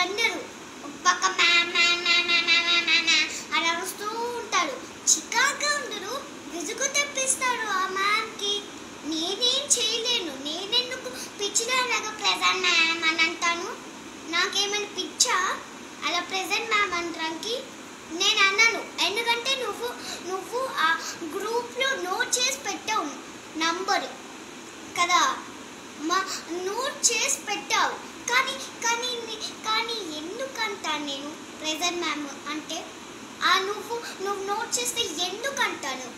వాళ్ళందరూ ఒక పక్క మ్యా మ్యా మ్యా మ్యా మ్యా మ్యా మ్యా మ్యా అని అరుస్తూ ఉంటారు చికాగా ఉండరు విసుగు తెప్పిస్తారు ఆ మ్యామ్కి నేనేం చేయలేను నేనెందుకు పిచ్చిదాలాగా ప్రజెంట్ మ్యామ్ అని అంటాను నాకేమైనా పిచ్చా అలా ప్రెజెంట్ మ్యామ్ అనడానికి నేను అన్నాను ఎందుకంటే నువ్వు నువ్వు ఆ గ్రూప్లో నోట్ చేసి పెట్టావు నంబర్ కదా మా నోట్ చేసి పెట్టావు కానీ కానీ ని- కానీ ఎందుకంటా నేను ప్రెజెంట్ మ్యామ్ అంటే ఆ నువ్వు నువ్వు నోట్ చేస్తే ఎందుకంటాను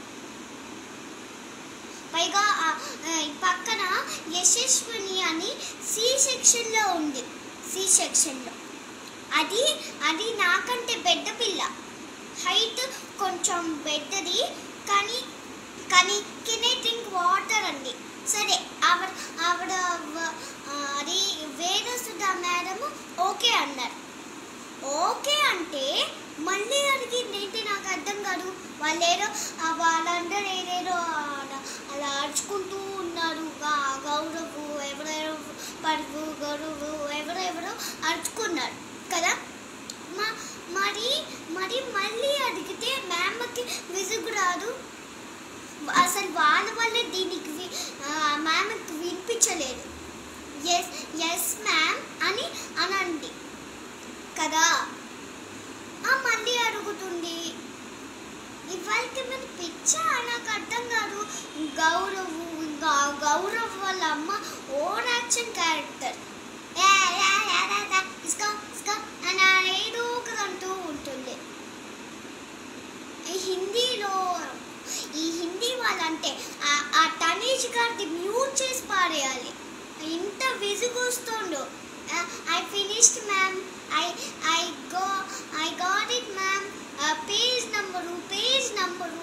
పైగా ఆ, ఆ, ఈ పక్కన యశస్విని అని సి సెక్షన్లో ఉంది సి సెక్షన్లో అది అది నాకంటే పెద్ద పిల్ల హైట్ కొంచెం పెద్దది కానీ కానీ కెనే డ్రింక్ వాటర్ అండి సరే ఆవిడ ఆవిడ వ- ఆ, అది వేరే సుధా మేడం ఓకే అన్నారు ఓకే అంటే మళ్ళీ అడిగింది ఏంటి నాకు అర్థం కాదు వాళ్ళేదో ఆ వాళ్ళందరూ ఏదేదో అలా- అలా అరుచుకుంటూ ఉన్నారు గా- గౌరవు ఎవరెవరు పరువు గౌరవు ఎవరెవరో అరుచుకున్నారు కదా మా మరి మరి మళ్ళీ అడిగితే మ్యామ్కి విసుగు రాదు అసలు వాళ్ళ వల్లే దీనికి వి- ఆ, మ్యామ్కి వినిపించలేదు ఎస్ ఎస్ మ్యామ్ అని అనండి కదా ఆ మళ్ళీ అడుగుతుంది ఇవాళకి మన పిచ్చ నాకు అర్థం కాదు గౌరవ్ ఇంకా గౌరవ్ వాళ్ళ అమ్మ ఓన్ యాక్షన్ క్యారెక్టర్ ఇస్కో ఇస్కో అని ఏదో ఒకటి అంటూ ఉంటుంది ఈ హిందీలో ఈ హిందీ వాళ్ళంటే ఆ- ఆ తనీష్ గారిది మ్యూట్ చేసి పారేయాలి ఇంత విసుగొస్తుందో I finished ma'am I I go I got it ma'am page number page number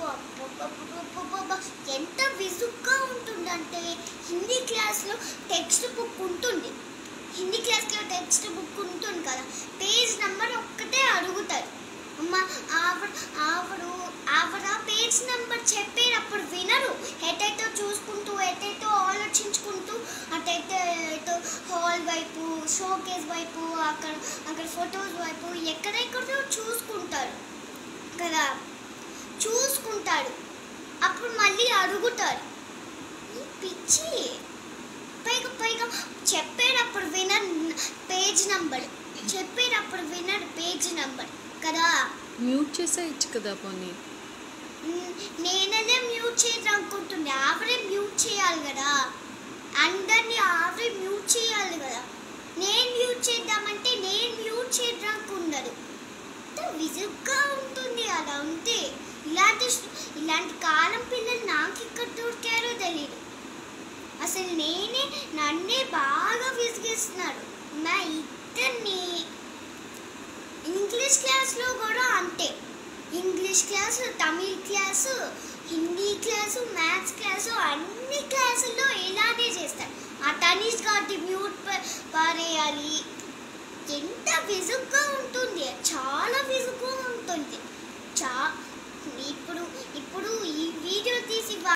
ఎంత విసుగ్గా ఉంటుందంటే హిందీ క్లాస్లో టెక్స్ట్ బుక్ ఉంటుంది హిందీ క్లాస్లో టెక్స్ట్ బుక్ ఉంటుంది కదా పేజ్ నెంబర్ ఒక్కటే అడుగుతారు అమ్మ ఆవిడ ఆవిడ ఆవిడ పేజ్ నెంబర్ చెప్పేటప్పుడు వినరు ఎటైతో చూసుకుంటూ ఎటైతో ఆలోచించుకుంటూ అటైతే ఎటో హాల్ వైపు షోకేస్ వైపు అక్కడ అక్కడ ఫొటోస్ వైపు ఎక్కడెక్కడో చూసుకుంటారు కదా చూసుకుంటాడు అప్పుడు మళ్ళీ అడుగుతారు ఈ పిచ్చి పైగా పైగా చెప్పేటప్పుడు వినర్ పేజ్ నంబర్ చెప్పేటప్పుడు వినర్ పేజ్ నంబర్ కదా మ్యూట్ చేసేయచ్చు కదా పోనీ మ్, నేననే మ్యూట్ చేద్దాం అనుకుంటుంది ఆవిడే మ్యూట్ చేయాలి కదా అందరినీ ఆవిడే మ్యూట్ చేయాలి కదా నేను మ్యూట్ చేద్దామంటే నేను మ్యూట్ చేయడానికి ఉండదు ఎంత విసుగ్గా ఉంటుంది అలా ఉంటే ఇలాంటి స్- ఇలాంటి కాలం పిల్లలు నాకు ఇక్కడ దొరికారో తెలియదు అసలు నేనే నన్నే బాగా విసిగిస్తున్నాడు మా ఇద్దరిని ఇంగ్లీష్ క్లాస్లో కూడా అంతే English class Tamil class Hindi class maths class అన్ని క్లాసుల్లో ఇలానే చేస్తారు ఆ తనీష్ గారి మ్యూట్ ప- పారేయాలి ఎంత విసుగ్గా ఉంటుంది చాలా విసుగ్గా ఉంటుంది చా ఇప్పుడు ఇప్పుడు ఈ వీడియో తీసి